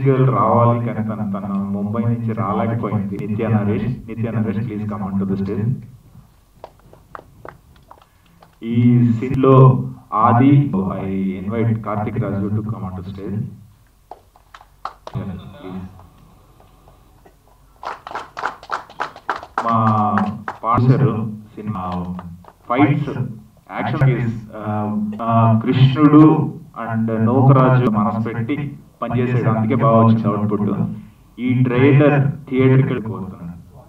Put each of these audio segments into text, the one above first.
Girl రావాలి కానీ తను తను ముంబై నుంచి రాలేకపోయింది Nitya Naresh Nitya Naresh please come to the stage ఈ సీన్ లో Aadi I invite Karthik Raju to come to stage please మా పార్సర్ సినిమా ఫైట్స్ యాక్షన్ కృష్ణుడు అండ్ నౌకరాజు మనసు పెట్టి పనిచేసాడు అందుకే బాగా వచ్చింది అవుట్పుట్ ఈ ట్రైలర్ థియేటర్కి కోరుతున్నాను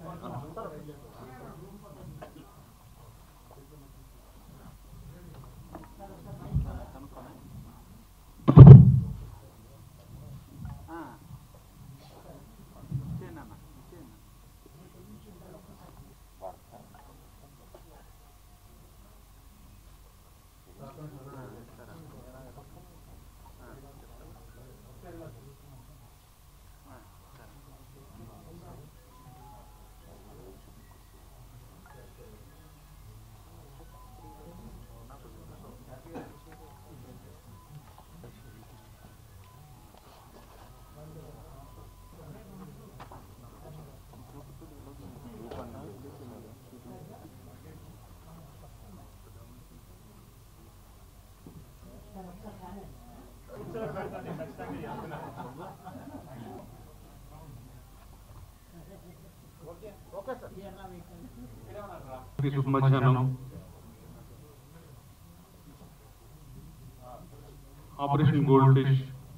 శుభ మధ్యాహ్నం ఆపరేషన్ గోల్డ్ ఫిష్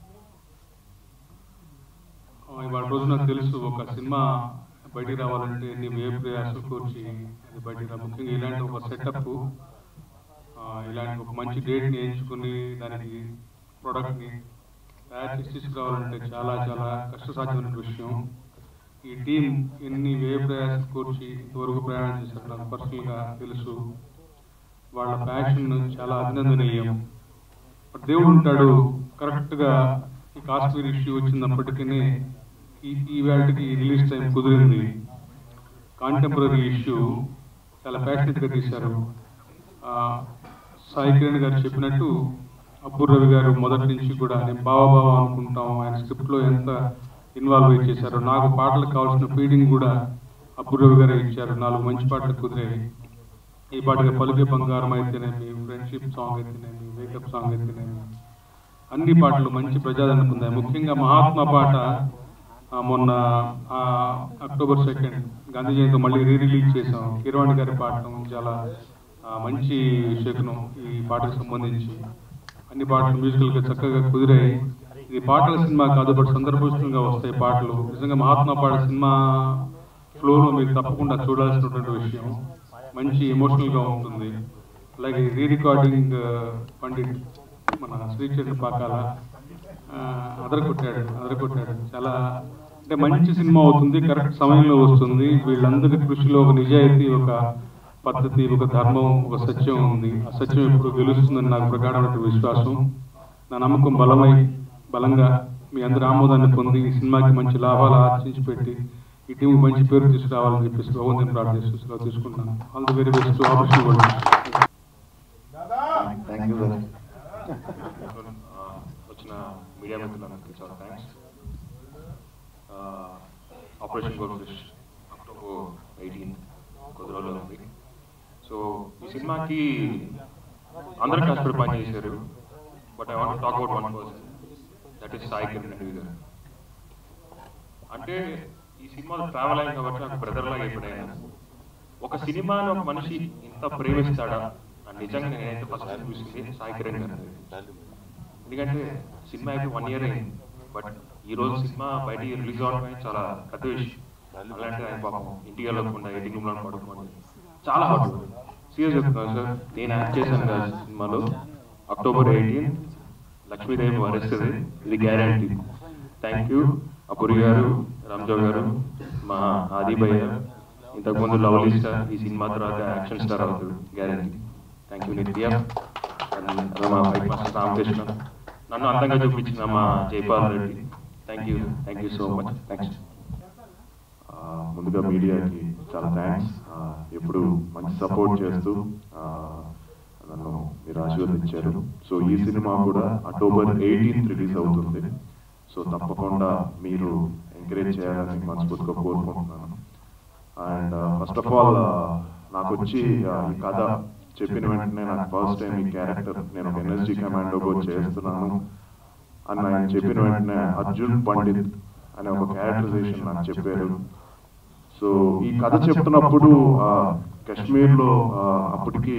ఇవాళ రోజు నాకు తెలుసు ఒక సినిమా బయటికి రావాలంటే నీవు ఏ ప్రయాసం కూర్చి అది బయటికి రా ముఖ్యంగా ఇలాంటి ఒక సెటప్ ఇలాంటి ఒక మంచి డేట్ని ఎంచుకుని దానికి ప్రోడక్ట్ని తయారు చేసి తీసుకురావాలంటే చాలా చాలా కష్టసాధ్యమైన విషయం ఈ టీం ఎన్ని వ్యయ ప్రయాసం కూర్చి ఇంతవరకు ప్రయాణం చేశారు నాకు పర్సనల్గా తెలుసు వాళ్ళ ప్యాషన్ చాలా అభినందనీయం బట్ దేవుడు ఉంటాడు కరెక్ట్గా ఈ కాశ్మీర్ ఇష్యూ వచ్చినప్పటికీ ఈ ఈ వేళకి రిలీజ్ టైం కుదిరింది కాంటెంపరీ ఇష్యూ చాలా ప్యాషనెట్గా తీశారు ఆ, సాయి కిరణ్ గారు చెప్పినట్టు అబ్బుర్ రవి గారు మొదటి నుంచి కూడా నేను బావా బావా అనుకుంటాం ఆయన స్క్రిప్ట్లో ఎంత ఇన్వాల్వ్ అయి చేశారు నాకు పాటలకు కావాల్సిన ఫీడింగ్ కూడా అబ్బుర్ రవి గారే ఇచ్చారు నాలుగు మంచి పాటలు కుదిరాయి ఈ పాటగా పలుకే బంగారం అయితేనేమి ఫ్రెండ్షిప్ సాంగ్ అయితేనేమి వేకప్ సాంగ్ అయితేనేమి అన్ని పాటలు మంచి ప్రజాదరణ పొందాయి ముఖ్యంగా మహాత్మా పాట ఆ, మొన్న ఆ, అక్టోబర్ సెకండ్ గాంధీ జయంతి మళ్ళీ రీ రిలీజ్ చేసాం కీరవాణి గారి పాడటం చాలా ఆ, మంచి శకునం ఈ పాటకు సంబంధించి అన్ని పాటలు మ్యూజికల్గా చక్కగా కుదిరాయి ఇది పాటల సినిమా కాదు బట్ సందర్భోచితంగా వస్తాయి పాటలు నిజంగా మహాత్మా పాట సినిమా ఫ్లోలో మీరు తప్పకుండా చూడాల్సినటువంటి విషయం మంచి ఎమోషనల్గా ఉంటుంది అలాగే రీ రికార్డింగ్ పండిట్ మన శ్రీచరణ్ పాకాల ఆ, అదరగొట్టాడు అదరగొట్టాడు చాలా అంటే మంచి సినిమా అవుతుంది కరెక్ట్ సమయంలో వస్తుంది వీళ్ళందరి కృషిలో ఒక నిజాయితీ ఒక పద్ధతి ఒక ధర్మం ఒక సత్యం ఉంది ఆ సత్యం ఎప్పుడు గెలుస్తుందని నాకు ప్రగాఢమైన విశ్వాసం నా నమ్మకం బలమై బలంగా మీ అందరి ఆమోదాన్ని పొంది ఈ సినిమాకి మంచి లాభాలు ఆర్జించి పెట్టి ఈ టీం మంచి పేరు తీసుకురావాలని చెప్పేసి భగవంతుని ప్రార్థిస్తూ సెలవు తీసుకుంటున్నాను all the very best operation world thank you sir వచ్చిన మీడియా మిత్రులందరికీ చాలా thanks operation gold fish October eighteenth కొద్ది రోజులు ఉంది సో ఈ సినిమాకి అందరూ కష్టపడి పని చేశారు but I want talk about one person that is Sai Kiran Reddy గారు అంటే ఈ సినిమాలో ట్రావెల్ అయింది కాబట్టి నాకు బ్రదర్ లాగా ఎప్పుడైనా ఒక సినిమాని ఒక మనిషి ఇంత ప్రేమిస్తాడా అని నిజంగా నేనైతే ఫస్ట్ చూసింది సాయి కిరణ్ గారు ఎందుకంటే సినిమా అయిపోయి వన్ ఇయర్ అయింది బట్ ఈ రోజు సినిమా బయట రిలీజ్ అవడం చాలా పెద్ద విషయం అలాంటి ఆయన పాపం ఇంటికి వెళ్ళకుండా ఎడిటింగ్ రూమ్ లో పడుకోండి చాలా హార్డ్ సీరియస్ చెప్తున్నాను సార్ నేను యాక్ట్ చేశాను కదా సినిమాలో అక్టోబర్ ఎయిటీన్ లక్ష్మీదేవి వరిస్తుంది ఇది గ్యారంటీ థ్యాంక్ యూ అపూరి గారు రామ్జో గారు మా ఆది భయ్య ఇంతకుముందు లవ్లీ స్టార్ ఈ సినిమా తర్వాత యాక్షన్ స్టార్ అవుతాడు గ్యారంటీ థ్యాంక్ యూ నిత్య అలా మా వైఫ్ మాస్టర్ రామకృష్ణ నన్ను అందంగా చూపించిన మా Jaipal Reddy thank you thank you so much thanks ఆ, ముందుగా మీడియాకి చాలా థ్యాంక్స్ ఎప్పుడు మంచి సపోర్ట్ చేస్తూ ఆ, నన్ను మీరు ఆశీర్వదించారు సో ఈ సినిమా కూడా అక్టోబర్ ఎయిటీన్త్ రిలీజ్ అవుతుంది సో తప్పకుండా మీరు ఎంకరేజ్ చేయాలని మనస్ఫూర్తిగా కోరుకుంటున్నాను అండ్ ఫస్ట్ ఆఫ్ ఆల్ నాకు వచ్చి uh, ఈ కథ చెప్పిన వెంటనే నాకు ఫస్ట్ టైం ఈ క్యారెక్టర్ నేను ఒక ఎనర్జీ కమాండోగా చేస్తున్నాను అని ఆయన చెప్పిన వెంటనే అర్జున్ పండిత్ అనే ఒక క్యారెక్టరైజేషన్ నాకు చెప్పారు సో ఈ కథ చెప్తున్నప్పుడు ఆ, కాశ్మీర్లో ఆ, అప్పటికి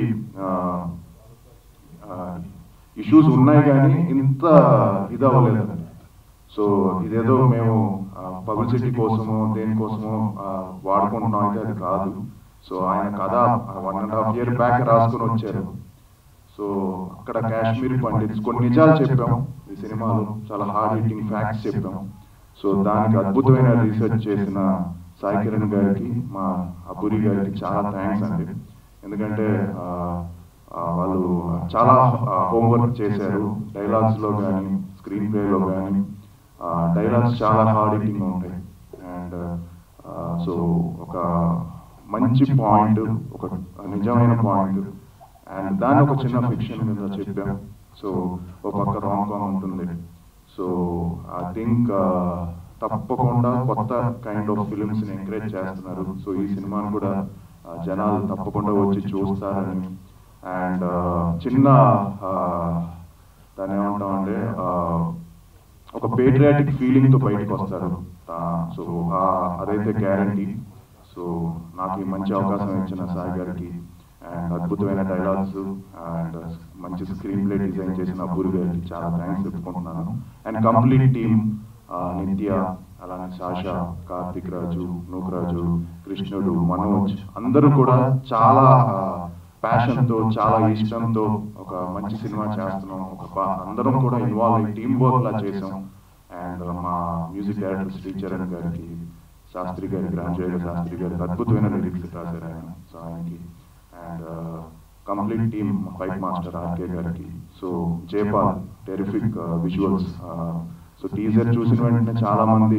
ఇష్యూస్ ఉన్నాయి కానీ ఇంత ఇది అవ్వలేదు సో ఇదేదో మేము పబ్లిసిటీ కోసమో దేనికోసమో ఆ, వాడుకుంటున్నాం అయితే అది కాదు సో ఆయన కథ one and half year back రాసుకుని వచ్చారు సో అక్కడ కాశ్మీర్ పండిట్స్ కొన్ని నిజాలు చెప్పాం ఈ సినిమాలో చాలా హార్డ్ హిట్టింగ్ ఫ్యాక్ట్స్ చెప్పాం సో దానికి అద్భుతమైన రీసెర్చ్ చేసిన సాయి కిరణ్ గారికి మా అబూరి గారికి చాలా థ్యాంక్స్ అండి ఎందుకంటే ఆ, ఆ, వాళ్ళు చాలా హోంవర్క్ చేశారు డైలాగ్స్ లో కానీ స్క్రీన్ ప్లేలో కానీ డైలాగ్స్ చాలా హార్డ్ హిట్టింగ్ ఉంటాయి అండ్ సో ఒక మంచి పాయింట్ ఒక నిజమైన పాయింట్ అండ్ దాన్ని ఒక చిన్న ఫిక్షన్ మీద చెప్పాం సో ఒక పక్క రాంగ్ కామ్ ఉంటుంది సో ఐ థింక్ తప్పకుండా కొత్త కైండ్ ఆఫ్ ఫిలిమ్స్ ని ఎంకరేజ్ చేస్తున్నారు సో ఈ సినిమాని కూడా ఆ, జనాలు తప్పకుండా వచ్చి చూస్తారని అండ్ చిన్న ఆ, దాన్ని ఏమంటాం అంటే ఆ, ఒక పేట్రియాటిక్ ఫీలింగ్ తో బయటకు వస్తారు సో అదైతే గ్యారంటీ సో నాకు ఈ మంచి అవకాశం ఇచ్చిన సాయి గారికి అండ్ అద్భుతమైన డైలాగ్స్ అండ్ మంచి స్క్రీన్ ప్లే డిజైన్ చేసిన అబ్బూరి గారికి చాలా థ్యాంక్స్ చెప్పుకుంటున్నాను అండ్ కంప్లీట్ టీమ్ నిత్య అలానే సాషా కార్తిక్ రాజు నూకరాజు కృష్ణుడు మనోజ్ అందరూ కూడా చాలా ప్యాషన్ తో చాలా ఇష్టంతో ఒక మంచి సినిమా చేస్తున్నాం ఒక బా- అందరం కూడా ఇన్వాల్వ్ అయ్యి టీమ్ వర్క్ లా చేసాం అండ్ మా మ్యూజిక్ డైరెక్టర్ శ్రీచరణ్ గారికి శాస్త్రి గారికి రామజయ శాస్త్రి గారికి అద్భుతమైన లిరిక్స్ రాశారు ఆయన సో ఆయనకి and complete team fight master RK గారికి so Jayapal terrific visuals so teaser చూసిన వెంటనే చాలా మంది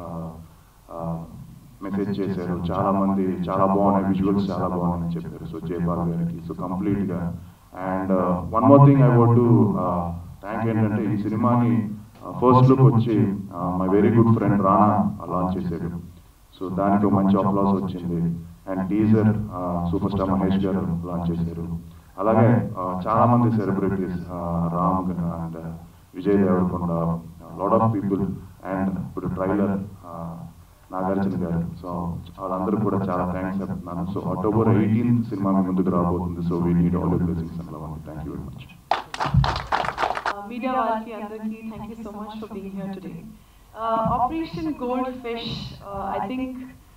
మెసేజ్ చేశారు చాలా మంది చాలా బాగున్నాయి విజువల్స్ చాలా బాగున్నాయని చెప్పారు సో జయపాల్ గారికి సో కంప్లీట్ గా and one more thing I want to thank ఏంటంటే ఈ సినిమాని ఫస్ట్ లుక్ వచ్చి my very good friend Rana launch చేశారు సో దానికి ఒక మంచి అప్లాస్ వచ్చింది and teaser super star Mahesh గారు లాంచ్ చేశారు అలాగే ఆ, చాలా మంది celebrities Ram and Vijay Deverakonda lot of people and ఇప్పుడు ట్రైలర్ నాగార్జున గారు సో వాళ్ళందరూ కూడా చాలా థ్యాంక్స్ చెప్తున్నాను సో అక్టోబర్ ఎయిటీన్త్ సినిమా మీ ముందుకు రాబోతుంది so we need all blessings and love thank you very much media వాళ్ళకి అందరికీ thank you so much for being here today operation gold fish I think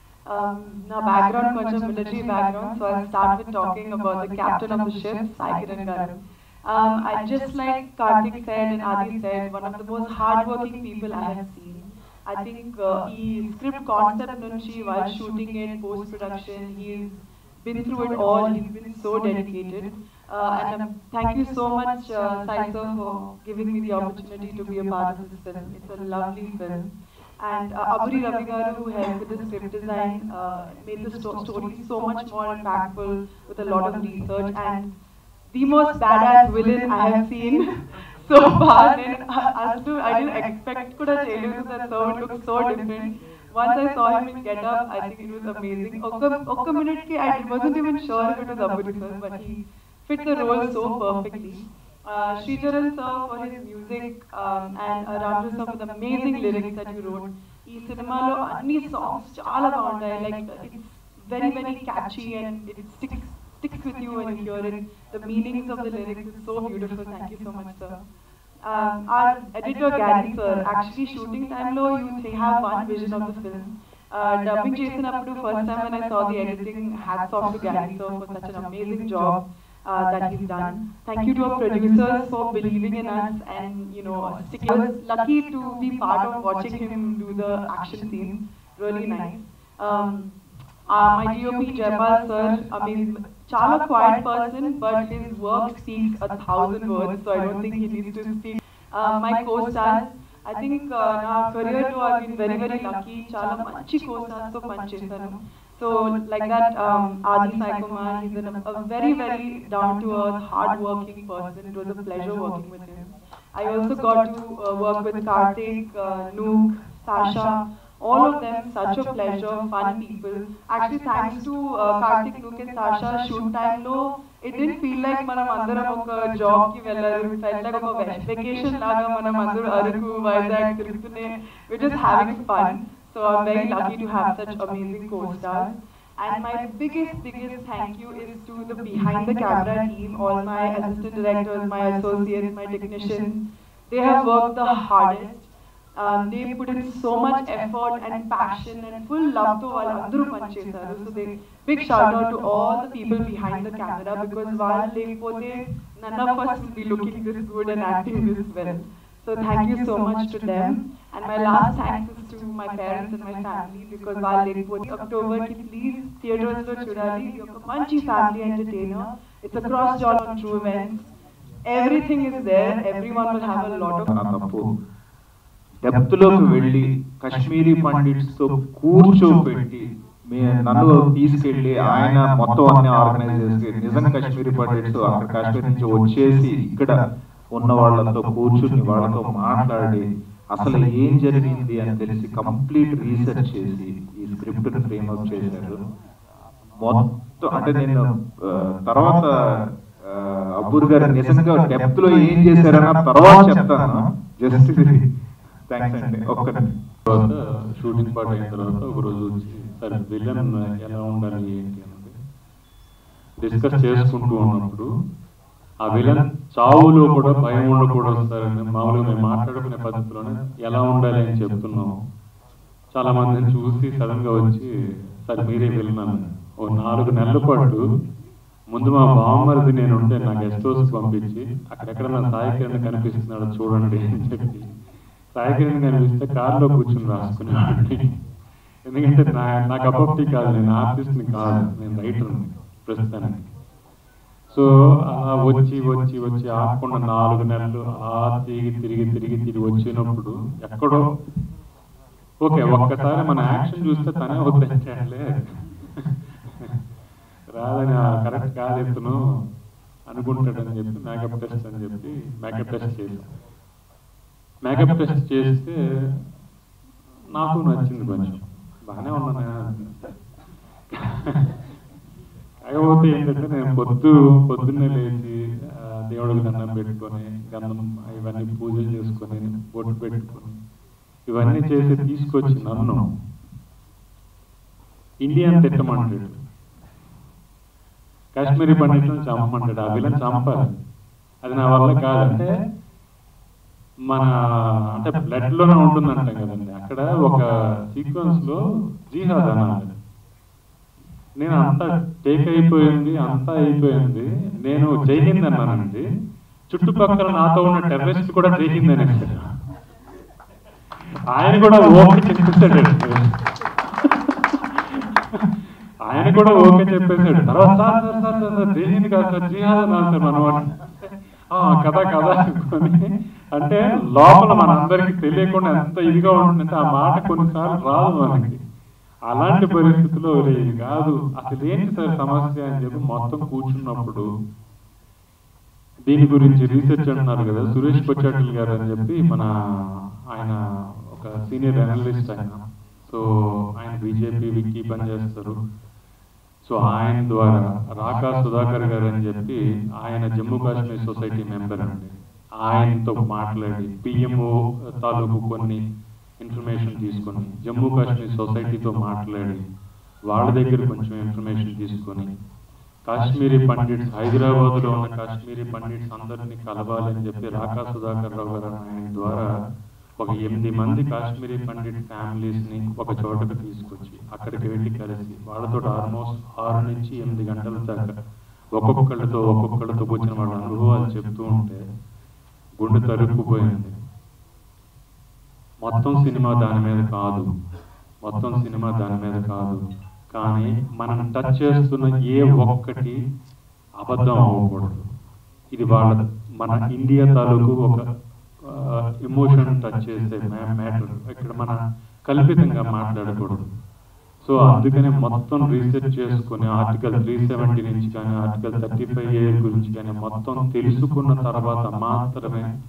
నా బ్యాక్గ్రౌండ్ కొంచెం military background so I start with talking about the captain of the ship Sai Kiran గారు Um, I just like Karthik said and Adi said, one of the most hardworking people I have seen. I think uh, he script concept nunchi while shooting it, post production, he's been through it all. He's been so dedicated. Uh, and um, thank you so much, uh, Sai sir, for giving me the opportunity to be a part of this film. It's a lovely film. And uh, Aburi Ravi garu, who helped with the script design, uh, made the sto- story so much more impactful with a lot of research and the most badass villain I have seen so far. And as to, I didn't expect kuda cheyaledu that so it looks so different. Once I saw him in Get Up, I think it was amazing. Okka, okka minute ki I wasn't even sure if it was Aburi sir, but he fit the role so perfectly. Uh, Sricharan sir for his music um, and uh, Ramju sir for the amazing lyrics that you wrote. ఈ సినిమాలో అన్ని songs చాలా బాగుంటాయి like it's very very catchy and it sticks sticks with you when you hear it. The meanings of the lyrics is so beautiful. Thank you so much, sir. Um, our editor Gary sir, actually shooting time low, you they have one vision of the film. Uh, dubbing Jason up to first time when I saw the editing, hats off to Gary sir for such an amazing job uh, that he's done. Thank you to our producers for believing in us and you know sticking. I was lucky to be part of watching him do the action scenes. Really nice. Um, uh, my DOP Jaipal sir, I mean, Chala quiet person, but his work speaks a thousand words, so I don't think he needs to speak. Uh, my co-stars, I think uh, na career too, I've been very very lucky. Chala manchi co-stars to panchesanu. So like that, um, Adi Sai Kumar, he's an, a very very down to earth, hard working person. It was a pleasure working with him. I also got to uh, work with Karthik, uh, Nook, Sasha, all of them, such a pleasure, fun people. Actually, thanks to uh, Karthik, Nook and Sasha, shoot time లో it didn't feel like మనం అందరం ఒక job కి వెళ్ళారు it felt like ఒక vacation లాగా మనం అందరూ అరకు వైజాగ్ తిరుగుతూనే we're just having fun so I'm very lucky to have such amazing co-stars and my biggest biggest thank you is to the behind the camera team all my assistant directors my associates my technicians they have worked the hardest um, they put in so much effort and passion and full love to వాళ్ళందరూ పనిచేశారు so they big shout out to all the people behind the camera because వాళ్ళు లేకపోతే none of us will be looking this good and acting this well so thank you so much to them and my last thanks is to my parents and my family because వాళ్ళు లేకపోతే October కి please theatres లో చూడాలి ఇది ఒక మంచి family entertainer it's across genre on true events everything is there everyone will have a lot of నా తప్పు డెప్త్లోకి వెళ్ళి కాశ్మీరీ పండిట్స్ తో కూర్చోబెట్టి మీ నన్ను తీసుకెళ్ళి ఆయన మొత్తం అన్ని ఆర్గనైజ్ చేసి నిజం కాశ్మీరీ పండిట్స్ అక్కడ కాశ్మీర్ నుంచి వచ్చేసి ఇక్కడ ఉన్న వాళ్ళతో కూర్చుని వాళ్ళతో మాట్లాడి అసలు ఏం జరిగింది అని తెలిసి కంప్లీట్ రీసెర్చ్ చేసి ఈ స్క్రిప్ట్ ని ఫ్రేమ్ అప్ చేశారు మొత్తం అంటే నేను ఆ, తర్వాత ఆ, అబ్బూర్ గారు నిజంగా డెప్త్ లో ఏం చేశారన్న తర్వాత చెప్తాను జస్ట్ థ్యాంక్స్ అండి ఒక్క నిమిషం. తర్వాత షూటింగ్ పార్ట్ అయిన తర్వాత ఒక రోజు వచ్చి సరే విలన్ ఎలా ఉండాలి ఏంటి అనేది డిస్కస్ చేసుకుంటూ ఉన్నప్పుడు ఆ విలన్ చావులో కూడా భయం ఉండకూడదు సార్ అని మామూలుగా మేము మాట్లాడుకునే పద్ధతిలోనే ఎలా ఉండాలి అని చెప్తున్నాము చాలా మందిని చూసి సడన్ గా వచ్చి సరే మీరే వెళ్ళినాను ఓ నాలుగు నెలల పాటు ముందు మా బామ్మరిది నేను ఉంటే నా గెస్ట్ హౌస్ పంపించి అక్కడెక్కడ నా సాయి కిరణ్ కనిపిస్తున్నాడు చూడండి అని చెప్పి సాయి కిరణ్ కనిపిస్తే కార్లో కూర్చుని రాసుకునేవాడిని ఎందుకంటే నా నా కపప్టీ కాదు నేను ఆర్టిస్ట్ని కాదు నేను రైటర్ని ప్రస్తుతానికి సో అలా వచ్చి వచ్చి వచ్చి ఆకుండా నాలుగు నెలలు అలా తిరిగి తిరిగి తిరిగి తిరిగి వచ్చినప్పుడు ఎక్కడో ఓకే ఒక్కసారి మన యాక్షన్ చూస్తే తనే వద్దంటే రాదని కరెక్ట్ కాదు ఇతను అనుకుంటాడని చెప్పి మేకప్ టెస్ట్ అని చెప్పి మేకప్ టెస్ట్ చేశాను మేకప్ టెస్ట్ చేస్తే నాకు నచ్చింది కొంచెం బాగానే ఉన్నాను కాకపోతే ఏంటంటే నేను పొద్దు పొద్దున్నే లేచి ఆ, దేవుడికి దండం పెట్టుకొని గంధం ఇవన్నీ పూజలు చేసుకొని బొట్టు పెట్టుకొని ఇవన్నీ చేసి తీసుకొచ్చి నన్ను ఇండియన్ తిట్టమంటాడు కాశ్మీరీ పండితులను చంపమంటాడు ఆ విలన్ చంపాలి అది నా వల్ల కాదంటే మన అంటే బ్లడ్ లోనే ఉంటుందంటాం కదండి అక్కడ ఒక సీక్వెన్స్ లో జీహాద్ అనాలి నేను అంతా టేక్ అయిపోయింది అంతా అయిపోయింది నేను జై హింద్ అన్నానండి చుట్టుపక్కల నాతో ఉన్న టెర్రరిస్ట్ కూడా జై హింద్ అనేసాడు ఆయన కూడా ఓకే చెప్పేశాడండి ఆయన కూడా ఓకే చెప్పేశాడు తర్వాత sir sir sir sir sir జై హింద్ కాదు సార్ జిహాద్ అన్నాను సార్ మనం ఆ, కదా కదా అనుకొని అంటే లోపల మనందరికి తెలియకుండా ఎంత ఇదిగా ఉంటుందంటే ఆ మాట కొన్నిసార్లు రాదు మనకి అలాంటి పరిస్థితుల్లో "ఒరేయ్, ఇది కాదు అసలు ఏంటి సార్ సమస్య అని చెప్పి మొత్తం కూర్చున్నప్పుడు దీని గురించి రీసెర్చ్ అంటున్నారు కదా సురేష్ పొచ్చాటిల్ గారు అని చెప్పి మన ఆయన ఒక సీనియర్ అనలిస్ట్ ఆయన సో ఆయన బీజేపీ విక్కీ పనిచేస్తారు సో ఆయన ద్వారా రాకా సుధాకర్ గారు అని చెప్పి ఆయన జమ్మూ కాశ్మీర్ సొసైటీ మెంబర్ అండి ఆయనతో మాట్లాడి పిఎంఓ తాలూకు కొన్ని ఇన్ఫర్మేషన్ తీసుకొని జమ్మూ కాశ్మీర్ సొసైటీతో మాట్లాడి వాళ్ళ దగ్గర కొంచెం ఇన్ఫర్మేషన్ తీసుకొని కాశ్మీరీ పండిట్స్ హైదరాబాద్ లో ఉన్న కాశ్మీరీ పండిట్స్ అందరినీ కలవాలి అని చెప్పి రాకా సుధాకర్ రావు గారు ఆయన ద్వారా ఒక ఎనిమిది మంది కాశ్మీరీ పండిట్ ఫ్యామిలీస్ ని ఒక చోటకు తీసుకొచ్చి అక్కడికి వెళ్ళి కలిసి వాళ్ళతో ఆల్మోస్ట్ ఆరు నుంచి ఎనిమిది గంటల దాకా ఒక్కొక్కళ్ళతో ఒక్కొక్కళ్ళతో వచ్చిన వాళ్ళ అనుభవాలు చెప్తూ ఉంటే గుండె తరుక్కుపోయింది మొత్తం సినిమా దాని మీద కాదు మొత్తం సినిమా దాని మీద కాదు కానీ మనం టచ్ చేస్తున్న ఏ ఒక్కటి అబద్ధం అవ్వకూడదు ఇది వాళ్ళ మన ఇండియా తాలూకు ఒక ఎమోషన్ టచ్ చేసే మ్యాటర్ ఇక్కడ మన కల్పితంగా మాట్లాడకూడదు సో అందుకనే మొత్తం రీసెర్చ్ చేసుకుని ఆర్టికల్ త్రీ సెవెంటీ నుంచి కానీ ఆర్టికల్ థర్టీ ఫైవ్ ఏ గురించి కానీ మొత్తం తెలుసుకున్న తర్వాత మాత్రమే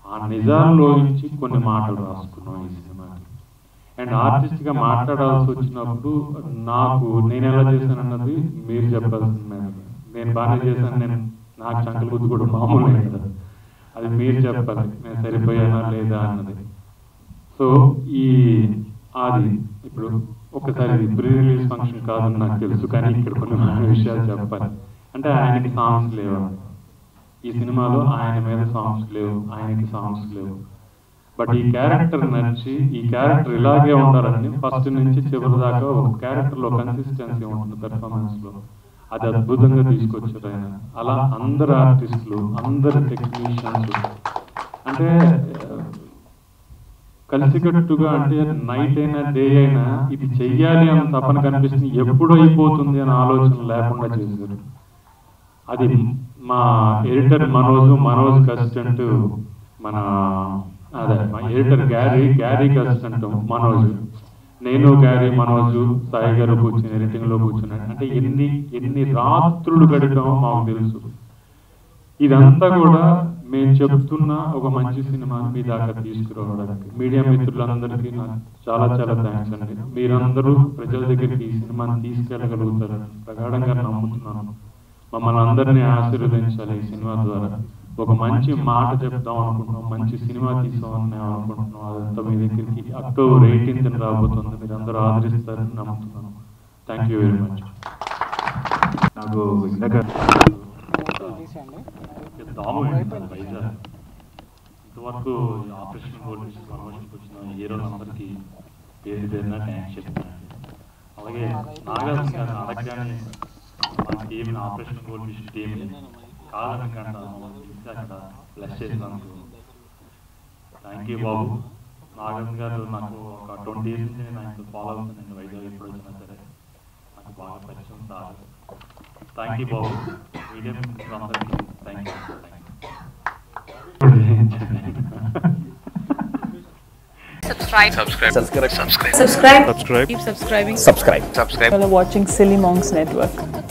ఆ నిజాల్లో నుంచి కొన్ని మాటలు రాసుకున్నాం ఈ సినిమాకి అండ్ ఆర్టిస్ట్గా మాట్లాడాల్సి వచ్చినప్పుడు నాకు నేను ఎలా చేశానన్నది మీరు చెప్పాల్సింది నేను బాగానే చేశాను నేను నాకు చంకల బుద్ధి కూడా మామూలే కదా అది మీరు చెప్పాలి నేను సరిపోయానా లేదా అన్నది సో ఈ అది ఇప్పుడు ఒకసారి ఇది ప్రీ రిలీజ్ ఫంక్షన్ కాదని నాకు తెలుసు కానీ ఇక్కడ కొన్ని మన విషయాలు చెప్పాలి అంటే ఆయనకి సాంగ్స్ లేవు ఈ సినిమాలో ఆయన మీద సాంగ్స్ లేవు ఆయనకి సాంగ్స్ లేవు బట్ ఈ క్యారెక్టర్ నచ్చి ఈ క్యారెక్టర్ ఇలాగే ఉండాలని ఫస్ట్ నుంచి చివరి దాకా ఒక క్యారెక్టర్ లో కన్సిస్టెన్సీ ఉంటుంది పెర్ఫార్మెన్స్ లో అది అద్భుతంగా తీసుకొచ్చారు ఆయన అలా అందరు ఆర్టిస్టులు అందరు టెక్నీషియన్స్ అంటే ఆ, కలిసికట్టుగా అంటే నైట్ అయినా డే అయినా ఇది చెయ్యాలి అని తపన కనిపిస్తుంది ఎప్పుడు అయిపోతుంది అనే ఆలోచన లేకుండా చేశారు అది మా ఎడిటర్ మనోజ్ మనోజ్ అసిస్టెంట్ మన అదే మా ఎడిటర్ గ్యారీ గ్యారీకి అసిస్టెంట్ మనోజ్ నేను గ్యారీ మనోజ్ సాయి గారు కూర్చుని ఎడిటింగ్ లో కూర్చున్నాడు అంటే ఎన్ని ఎన్ని రాత్రులు గడిపామో మాకు తెలుసు ఇదంతా కూడా మేము చెప్తున్న ఒక మంచి సినిమాని మీ దాకా తీసుకురావడానికి మీడియా మిత్రులందరికీ నాకు చాలా చాలా థ్యాంక్స్ అండి మీరందరూ ప్రజల దగ్గరికి ఈ సినిమాని తీసుకెళ్ళగలుగుతారని ప్రగాఢంగా నమ్ముతున్నాను మమ్మల్ని అందరినీ ఆశీర్వదించాలి ఈ సినిమా ద్వారా ఒక మంచి మాట చెప్దాం అనుకుంటున్నాం మంచి సినిమా తీసామని మేము అనుకుంటున్నాం అదంతా మీ దగ్గరికి అక్టోబర్ ఎయిటీన్త్ రాబోతుంది మీరు అందరూ ఆదరిస్తారని నమ్ముతున్నాను థ్యాంక్ యూ వెరీ మచ్ నాకు ఇందాక దాము ఏంటంటే వైజాగ్ ఇంతవరకు ఈ ఆపరేషన్ గోల్డ్ విషయం ప్రమోషన్కి వచ్చిన హీరోలందరికీ పేరు పేరున థ్యాంక్స్ చెప్తున్నాను అలాగే నాగార్జున గారిని అడగగానే మన టీం ఆపరేషన్ గోల్డ్ విషయం టీం కాదనకుండా మమ్మల్ని పిలిచి అక్కడ బ్లెస్ చేసినందుకు థ్యాంక్ యూ బాబు నాగార్జున గారు నాకు ఒక ట్వంటీ ఇయర్స్ నుంచి నేను ఆయనతో ఫాలో అవుతున్నాను వైజాగ్ ఎప్పుడు వచ్చినా సరే నాకు బాగా పరిచయం సార్ థ్యాంక్ యూ బాబు మీడియం అందరికీ thank you thank subscribe subscribe subscribe keep subscribing subscribe you're watching silly monks network